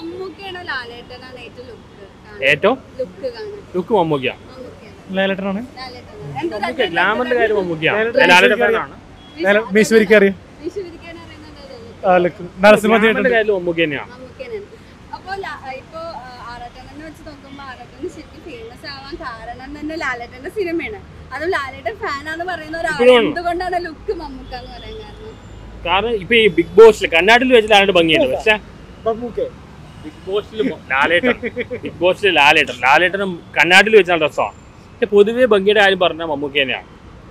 മമ്മൂക്കയാണോ ലാലേട്ടനാണ് ഏറ്റവും ലുക്ക് ഏറ്റവും ലുക്ക് കാണാൻ ലുക്ക് മമ്മൂക്കിയാണ് മമ്മൂക്കയാണ് ലാലേട്ടനാണ് ലാലേട്ടനാണ് എന്താ മമ്മൂക്ക ഗ്ലാമറിന്റെ കാര്യം മമ്മൂക്കിയാണ് ലാലേട്ടൻ ലാലേട്ടൻ വിഷു ഫാനാണ് മീശ്വരിക്ക് അറിയാം വിഷു വിരിക്കാൻ അറിയുന്നുണ്ടല്ലോ ആ, look. നരസിംഹ ഗ്ലാമറിന്റെ തിയേറ്റർ കാര്യം മമ്മൂക്ക തന്നെയാണ് മമ്മൂക്കനാണ് അപ്പൊ ലാ- ഇപ്പൊ ആറാട്ടനെ വെച്ച് നോക്കുമ്പോ ആറാട്ടന് ശരിക്കും ഫേമസ് ആവാൻ കാരണം തന്നെ ലാലേട്ടന്റെ സിനിമയാണ് അതും ലാലേട്ടൻ ഫാനാന്ന് പറയുന്ന ഒരാൾ ഇപ്പോഴും ആണ്. എന്തുകൊണ്ടാണ് ലുക്ക് മമ്മൂക്ക എന്ന് പറയാൻ കാരണം കാരണം ഇപ്പൊ ഈ ബിഗ് ബോസിൽ കണ്ണാടിൽ വെച്ച് ലാലേട്ടൻ ഭംഗിയുണ്ട് പക്ഷെ ബിഗ് ബോസിൽ ലാലേട്ടൻ ബിഗ് ബോസിൽ ലാലേട്ടൻ ലാലേട്ടനും കണ്ണാടിൽ വെച്ച് നല്ല രസമാണ് പക്ഷെ പൊതുവേ ഭംഗിയുടെ കാര്യം പറഞ്ഞാൽ മമ്മൂക്ക തന്നെയാണ്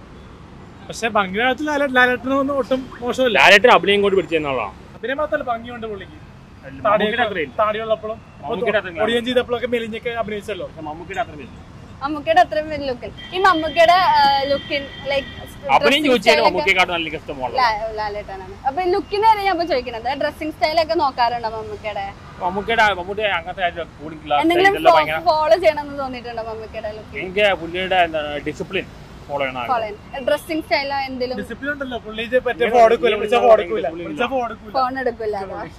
പക്ഷെ ഭംഗിയാഴത്തിൽ ലാലേട്ടനൊന്നും ഒട്ടും മോശമല്ല ലാലേട്ടൻ അഭിനയം കൊണ്ട് പിടിച്ചെന്നുള്ളതാണ് അതിനെ മാത്രമല്ല ഭംഗിയുണ്ട് പുള്ളിക്ക് മമ്മൂക്കിയുടെ അത്രയില്ല താടിയുള്ളപ്പോഴും മമ്മൂക്കിയുടെ അത്രയും ഒടിയൻ ചെയ്തപ്പോഴൊക്കെ മെലിഞ്ഞൊക്കെ അഭിനയിച്ചല്ലോ പക്ഷെ മമ്മൂക്കിയുടെ അത്രയില്ല മമ്മൂക്കയുടെ അത്രയും വലിയ ലുക്കിൽ ഈ മമ്മൂക്കയുടെ ലുക്കിൻ അഭിനയം ചോദിച്ചാൽ ലൈക്ക് മമ്മൂക്കയെക്കാട്ടും നല്ല ഇഷ്ടമുള്ള ലാലേട്ടനാണ് അപ്പൊ ഈ ലുക്കിന്റെ കാര്യം ഞാൻ ഇപ്പൊ ചോദിക്കണത് ഡ്രസ്സിംഗ് സ്റ്റൈലൊക്കെ നോക്കാറുണ്ടോ മമ്മൂക്കയുടെ മമ്മൂക്കയുടെ മമ്മൂട്ടി അങ്ങനത്തെ കാര്യം കൂടുതൽ എന്തെങ്കിലും ഇതെല്ലാം ഭയങ്കര ഫോളോ ചെയ്യണമെന്ന് തോന്നിയിട്ടുണ്ടോ മമ്മൂക്കയുടെ ലുക്കിൽ എനിക്ക് പുള്ളിയുടെ എന്താണ് ഡിസിപ്ലിൻ ഫോളോ ചെയ്യണം ഫോളോ ഡ്രസ്സിംഗ് സ്റ്റൈലോ എന്തെങ്കിലും ഡിസിപ്ലിൻ ഉണ്ടല്ലോ പുള്ളി ഇത് പറ്റിയ ഫോടുക്കൂല വിളിച്ചാ ഫോടുക്കൂല വിളിച്ചാ ഫോടുക്കൂല ഫോൺ എടുക്കില്ല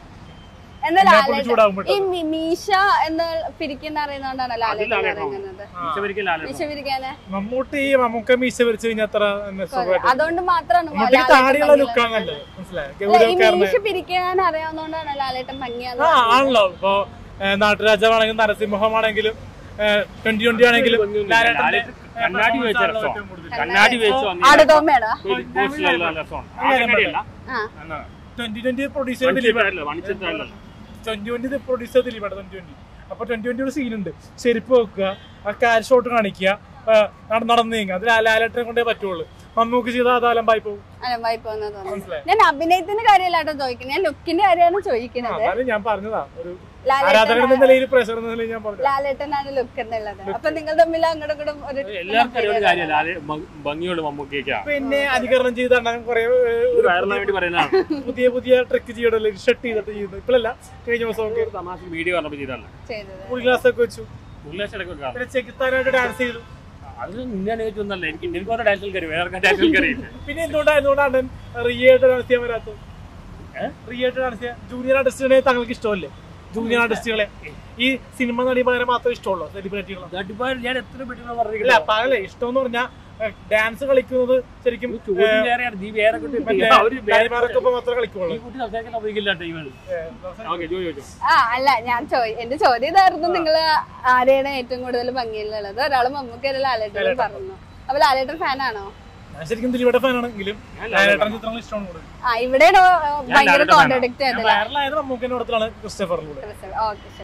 എന്നാ എന്നെ കൊണ്ട് ലാലേട്ടൻ ചൂടാകും ഈ മി- മീശ എന്ന് പിരിക്കുന്ന അറിയുന്നോണ്ടാണ് ലാലേട്ടൻ ലാലേട്ടൻ. പറയുന്നത് ഈശ്വരിക്ക് ലാലേട്ടൻ മീശ പിരിക്കാന് മമ്മൂട്ടി ഈ മമ്മൂക്ക മീശ വരച്ച് കഴിഞ്ഞാൽ അത്ര തന്നെ സുഖമായിട്ട് അതുകൊണ്ട് മാത്രമാണ് മമ്മൂട്ടിക്ക് താടിയുള്ള ലുക്കാണ് നല്ലത് മനസ്സിലായോ ഈ ഗൗരവക്കാരന് മീശ പിരിക്കാൻ അറിയാവുന്നോണ്ടാണ് ലാലേട്ടൻ ഭംഗിയാന്ന് ആ പറയുന്നത്. ആണല്ലോ ഇപ്പൊ ഏഹ്, നാട്ടുരാജാവാണെങ്കിലും നരസിംഹമാണെങ്കിലും ട്വന്റി ട്വന്റി ആണെങ്കിലും ലാലേട്ടന്റെ, ലാലേട്ടൻ ഏഹ്, കണ്ണാടി performance വെച്ച ആണല്ലോ രസം. ഏറ്റവും കൂടുതൽ. കണ്ണാടി വെച്ച് വന്ന് ആടുതോമയാണോ ബിഗ് ബോസിലുള്ള രസമാണ് ആ കണ്ണാടിയല്ല ആ എന്നാ, ട്വന്റി ട്വന്റി പ്രൊഡ്യൂസ് ചെയ്ത ദിലീപ് മണിച്ചിത്രമല്ല, മണിച്ചിത്രമല്ല. ട്വന്റി ട്വന്റി പ്രൊഡ്യൂസ് ചെയ്ത ദിലീപാണ് ട്വന്റി ട്വന്റി അപ്പൊ ട്വന്റി ട്വന്റി ഒരു സീനുണ്ട് ചെരുപ്പ് വെക്കുക ആ കാര് ഷോട്ട് കാണിക്കുക ആ, നട- നടന്ന് നീങ്ങുക അത് ലാ- ലാലേട്ടനെ കൊണ്ടേ പറ്റുള്ളൂ മമ്മൂക്ക് ചെയ്ത അത് അലമ്പായി പോകും അലമ്പായി പോകുന്ന തോന്നുന്നു മനസ്സിലായി ഞാൻ അഭിനയത്തിന്റെ കാര്യമല്ല കേട്ടോ ചോദിക്കുന്നത് ഞാൻ ലുക്കിന്റെ കാര്യമാണ് ചോദിക്കുന്നത് അതായത് ഞാൻ പറഞ്ഞതാ ഒരു ലാലേട്ടൻ ആരാധകൻ എന്ന നിലയിൽ പ്രേക്ഷകർ എന്ന നിലയിൽ ഞാൻ പറഞ്ഞു ലാലേട്ടനാണ് ലുക്ക് എന്നുള്ളത് അപ്പൊ നിങ്ങൾ തമ്മിൽ അങ്ങോട്ടും ഇങ്ങോട്ടും ഒരു എല്ലാവർക്കും അറിയാവുന്ന കാര്യം ലാലേ ഭ- ഭംഗിയുള്ള മമ്മൂക്കയ്ക്കാണ് പിന്നെ അനുകരണം ചെയ്ത് അണ്ണൻ കുറെ ഒരു വൈറലാൻ വേണ്ടി പറയുന്നതാണ് പുതിയ പുതിയ ട്രിക്ക് ചെയ്യണല്ലോ ഷർട്ട് ചെയ്തിട്ട് ചെയ്യുന്നു ഇപ്പോഴല്ല കഴിഞ്ഞ ദിവസമൊക്കെ ഒരു തമാശ വീഡിയോ പറഞ്ഞപ്പോൾ ചെയ്തല്ല ചെയ്തത് ഫുൾ ഗ്ലാസ് ഒക്കെ വെച്ചു ഉല്ലാസിടക്ക് കാണാം പിന്നെ ചെകുത്താനായിട്ട് ഡാൻസ് ചെയ്തു അതിന് നിന്നെ ചോദിച്ചൊന്നല്ല എനിക്ക് എനിക്ക് ഓരോ ഡാൻസിൽ കയറി വേറെ ഡാൻസിൽ കയറി പിന്നെ എന്തുകൊണ്ടാണ് എന്തുകൊണ്ടാണ് അണ്ണൻ റിയായിട്ട് ഡാൻസ് ചെയ്യാൻ വരാത്തത് റിയായിട്ട് ഡാൻസ് ചെയ്യാൻ ജൂനിയർ ആർട്ടിസ്റ്റിനെ താങ്കൾക്ക് ഇഷ്ടമല്ലേ ജൂനിയർ ആർട്ടിസ്റ്റുകളെ ഈ സിനിമ നടി പകരം മാത്രമേ ഇഷ്ടമുള്ളൂ സെലിബ്രിറ്റികളെ തട്ടിപ്പാട് ഞാൻ എത്ര പെട്ടെന്ന് അല്ല പറഞ്ഞില്ല പകലേ ഇഷ്ടം എന്ന് പറഞ്ഞാൽ ഡാൻസ് കളിക്കുന്നത് ശരിക്കും ചോദ്യം വേറെയാണ് നീ വേറെ കുട്ടി മറ്റേ അവര് വേറെ ഡാൻമാർക്കൊപ്പം മാത്രമേ കളിക്കുള്ളൂ ഈ കുട്ടി സംസാരിക്കാൻ ഉപയോഗിക്കില്ല ടീമിൽ ഓക്കെ ജോലി ചോദിച്ചു ആ അല്ല ഞാൻ ചോദി എന്റെ ചോദ്യം ഇതായിരുന്നു നിങ്ങൾ ആരെയാണ് ഏറ്റവും കൂടുതൽ ഭംഗിയുള്ളത് ഒരാള് മമ്മൂക്കല്ല ലാലേട്ടൻ പറഞ്ഞു അപ്പൊ ലാലേട്ടൻ ഫാനാണോ ഞാൻ ശരിക്കും ദിലീപയുടെ ഫാനാണെങ്കിലും ലാലേട്ടൻ ചിത്രങ്ങൾ ഇഷ്ടമാണ് കൂടുതൽ ആ ഇവിടെയാണ് ഭയങ്കര ലാലേട്ടൻ fan ആ. കോൺട്രഡിക്ട് ഞാൻ ചെയ്തത് വൈറലായത് മമ്മൂക്കിന്റെ കൂട്ടത്തിലാണ് ക്രിസ്റ്റഫറിലൂടെ ഓക്കെ